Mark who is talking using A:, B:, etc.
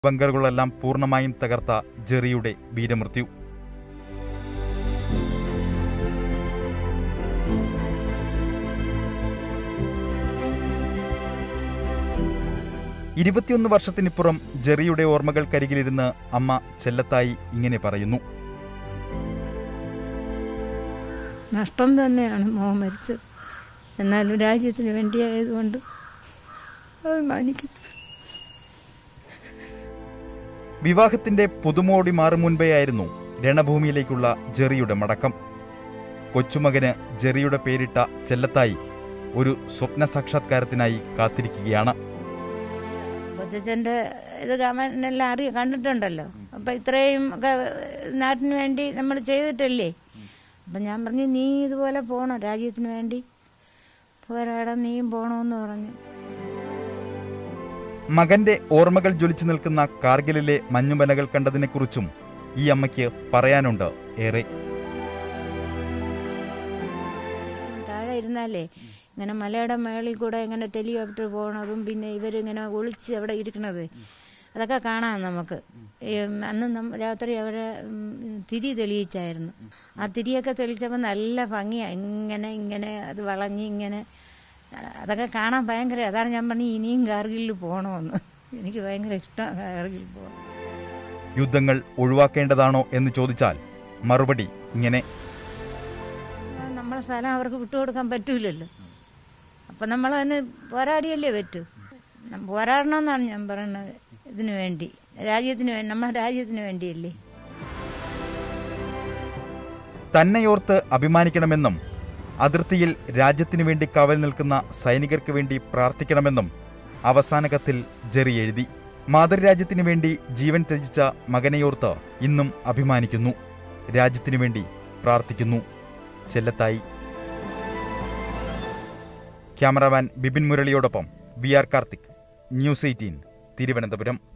A: ബങ്കറുകളെല്ലാം പൂർണ്ണമായും തകർത്ത ജെറിയുടെ വീരമൃത്യു ഇരുപത്തിയൊന്ന് വർഷത്തിനിപ്പുറം ജെറിയുടെ ഓർമ്മകൾക്കരികിലിരുന്ന് അമ്മ ചെല്ലത്തായി ഇങ്ങനെ പറയുന്നു
B: നഷ്ടം തന്നെയാണ് മോൻ മരിച്ചത് എന്നാലും രാജ്യത്തിന് വേണ്ടിയായതുകൊണ്ട് അഭിമാനിക്കും
A: വിവാഹത്തിന്റെ പുതുമോടി മാറും മുൻപേയായിരുന്നു രണഭൂമിയിലേക്കുള്ള ജെറിയുടെ മടക്കം കൊച്ചുമകന് ജെറിയുടെ പേരിട്ട ചെല്ലത്തായി ഒരു സ്വപ്ന സാക്ഷാത്കാരത്തിനായി കാത്തിരിക്കുകയാണ്
B: കൊച്ചച്ഛൻ്റെ ഇത് കമനെല്ലാം അറിയ കണ്ടിട്ടുണ്ടല്ലോ അപ്പം ഇത്രയും ഒക്കെ നാട്ടിന് വേണ്ടി നമ്മൾ ചെയ്തിട്ടല്ലേ അപ്പം ഞാൻ പറഞ്ഞു നീ ഇതുപോലെ പോകണം രാജ്യത്തിന് വേണ്ടി പോരാടാൻ നീയും പോകണമെന്ന് പറഞ്ഞു
A: മകന്റെ ഓർമ്മകൾ ജ്വലിച്ചു നിൽക്കുന്ന കാർഗിലിലെ മഞ്ഞുമലകൾ കണ്ടതിനെക്കുറിച്ചും ഈ അമ്മയ്ക്ക് പറയാനുണ്ട് ഏറെ
B: താഴെ ഇരുന്നാലേ ഇങ്ങനെ മലയുടെ മേളിൽ കൂടെ ഇങ്ങനെ ടെലികോപ്റ്റർ പോണതും പിന്നെ ഇവരിങ്ങനെ ഒളിച്ച് അവിടെ ഇരിക്കണത് അതൊക്കെ കാണാം നമുക്ക് ഈ അന്ന് നം- രാത്രി അവിടെ ഉം, തിരി തെളിയിച്ചായിരുന്നു ആ തിരിയൊക്കെ തെളിച്ചപ്പോൾ നല്ല ഭംഗിയാണ് ഇങ്ങനെ ഇങ്ങനെ അത് വളഞ്ഞ് ഇങ്ങനെ അതൊക്കെ കാണാൻ ഭയങ്കര അതാണ് ഞാൻ പറഞ്ഞു ഇനിയും കാർഗിലിൽ പോകണമെന്ന് എനിക്ക് ഭയങ്കര ഇഷ്ടമാണ് കാർഗിൽ പോകാൻ
A: യുദ്ധങ്ങൾ ഒഴിവാക്കേണ്ടതാണോ എന്ന് ചോദിച്ചാൽ മറുപടി ഇങ്ങനെ
B: നമ്മളെ സ്ഥലം അവർക്ക് വിട്ടുകൊടുക്കാൻ പറ്റൂലല്ലോ അപ്പം നമ്മൾ അതിന് പോരാടിയല്ലേ പറ്റൂ നം- പോരാടണമെന്നാണ് ഞാൻ പറയുന്നത് ഇതിനു വേണ്ടി രാജ്യത്തിന് വേണ്ടി നമ്മുടെ രാജ്യത്തിന് വേണ്ടിയല്ലേ
A: തന്നെയോർത്ത് അഭിമാനിക്കണമെന്നും അതിർത്തിയിൽ രാജ്യത്തിനു വേണ്ടി കാവൽ നിൽക്കുന്ന സൈനികർക്ക് വേണ്ടി പ്രാർത്ഥിക്കണമെന്നും അവസാന കത്തിൽ ജെറി എഴുതി മാതൃരാജ്യത്തിനു വേണ്ടി ജീവൻ ത്യജിച്ച മകനെയോർത്ത് ഇന്നും അഭിമാനിക്കുന്നു രാജ്യത്തിനു വേണ്ടി പ്രാർത്ഥിക്കുന്നു ചെല്ലത്തായി ക്യാമറാമാൻ ബിപിൻ മുരളിയോടൊപ്പം V R Karthik news eighteen Thiruvananthapuram